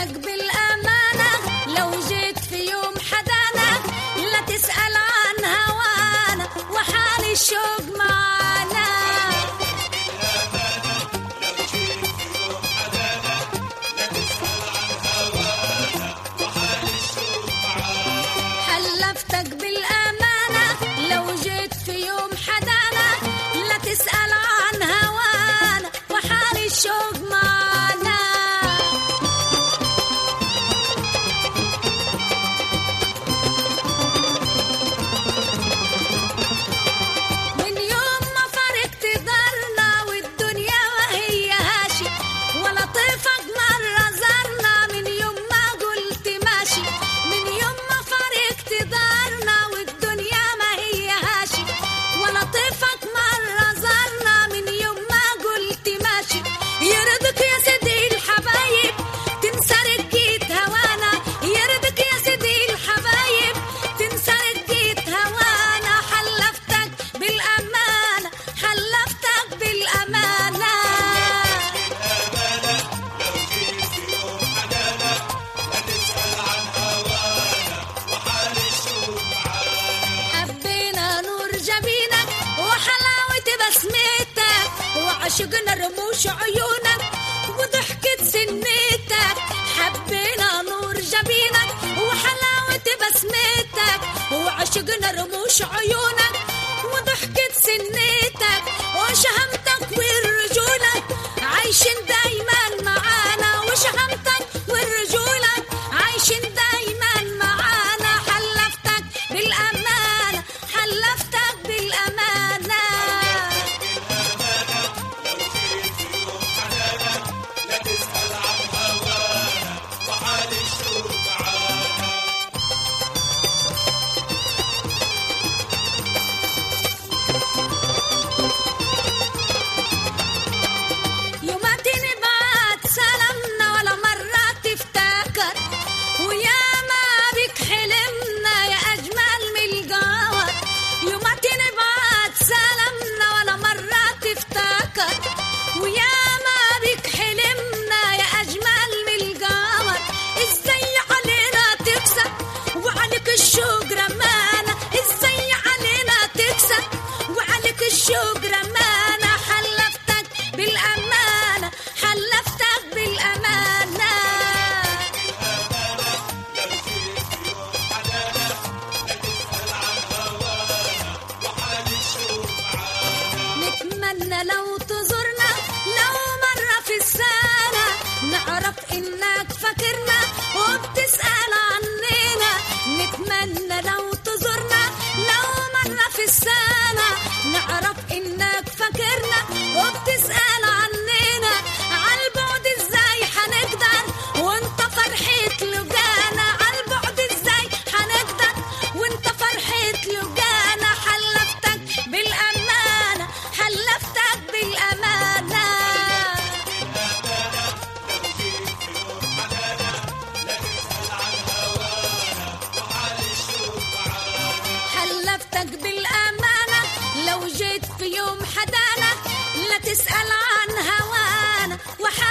حلفتك بالأمانة لو جيت في يوم حدانا لا تسأل عن هوانا وحال الشوق معانا حلفتك بالأمانة لو جيت في يوم حدانا لا تسأل عن هوانا وحال الشوق معانا من يوم ما فرقت دارنا والدنيا وهي هاشي ولا طيفك مرة زارنا من يوم ما قلت ماشي من يوم ما فرقت دارنا والدنيا ما هي هاشي ولا طيفك مرة زارنا من يوم ما قلت ماشي يرضك يا سيدي الحبايب تنسى رقيت هوانا يرضك يا سيدي الحبايب تنسى رقيت هوانا حلفتك بالأمانة حلفتك بالأمانة حبينا نور جبينك وحلاوة بسمتك وعشقنا رموش عيونك وضحكة سنتك حبينا نور جبينك وحلاوة بسمتك وعشقنا رموش عيونك وضحكة سنتك وشهمتك والرجولك عايشين دايما معانا وشهمتك والرجولك عايشين دايما معانا حلفتك بالأمانة حلفتك بالأمانة يوماتين بعد سلامنا ولا مرة تفتكر ويا ما بك حلمنا يا أجمل من القمر يوماتين بعد سلامنا ولا مرة تفتكر ويا ما بك حلمنا يا أجمل من القمر ازاي علينا تكسب وعليك الشوق رمانا ازاي علينا تكسب وعليك الشوق رمانا حلفتك بالأمانة حلفتك بالأمانة نتمنى لو تزورنا لو مرة في السنة نعرف إنك فاكرنا وبتسأل عننا نتمنى لو تزورنا لو مرة في السنة نعرف إنك فاكرنا وبتسأل عننا عالبعد إزاي حنقدر وانت فرحة لقانا عالبعد إزاي حنقدر وانت فرحة لقانا حلفتك بالأمانة حلفتك بالأمانة حلفتك بالأمانة لو جيت في يوم حدانا لا تسأل عن هوانا وحال